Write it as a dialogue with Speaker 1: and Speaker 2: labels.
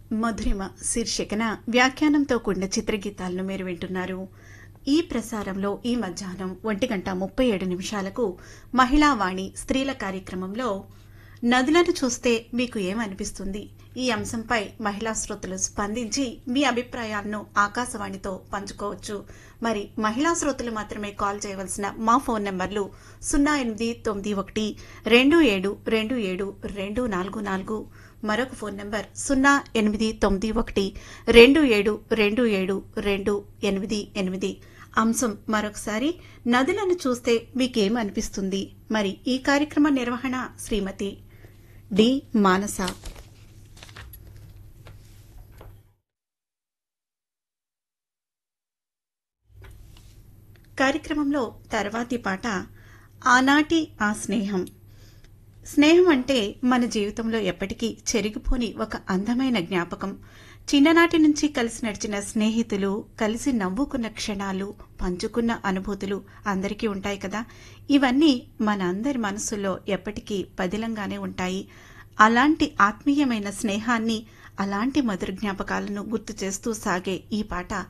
Speaker 1: మధురిమ శీర్షికన వ్యాఖ్యానంతో కూడిన చిత్రగీతాలను మీరు వింటున్నారు ఈ ప్రసారంలో ఈ మధ్యాహ్నం ఒంటి గంట ముప్పై ఏడు నిమిషాలకు మహిళా వాణి స్త్రీల కార్యక్రమంలో నదులను చూస్తే మీకు ఏమనిపిస్తుంది ఈ అంశంపై మహిళా శ్రోతలు స్పందించి మీ అభిప్రాయాలను ఆకాశవాణితో పంచుకోవచ్చు మరి మహిళా శ్రోతలు మాత్రమే కాల్ చేయవలసిన మా ఫోన్ నంబర్లు సున్నా ఎనిమిది తొమ్మిది ఒకటి రెండు ఏడు రెండు ఏడు రెండు నాలుగు నాలుగు మరొక ఫోన్ నంబర్ సున్నా ఎనిమిది తొమ్మిది ఒకటి రెండు ఏడు రెండు ఏడు రెండు ఎనిమిది ఎనిమిది అంశం మరొకసారి నదులను చూస్తే మీకేం అనిపిస్తుంది మరి ఈ కార్యక్రమ నిర్వహణ శ్రీమతి డి మానస కార్యక్రమంలో తర్వాతి పాట ఆనాటి ఆ స్నేహం స్నేహం అంటే మన జీవితంలో ఎప్పటికీ చెరిగిపోని ఒక అందమైన జ్ఞాపకం చిన్ననాటి నుంచి కలిసి నడిచిన స్నేహితులు కలిసి నవ్వుకున్న క్షణాలు పంచుకున్న అనుభూతులు అందరికీ ఉంటాయి కదా ఇవన్నీ మన అందరి మనసుల్లో ఎప్పటికీ పదిలంగానే ఉంటాయి అలాంటి ఆత్మీయమైన స్నేహాన్ని అలాంటి మధుర జ్ఞాపకాలను గుర్తు చేస్తూ సాగే ఈ పాట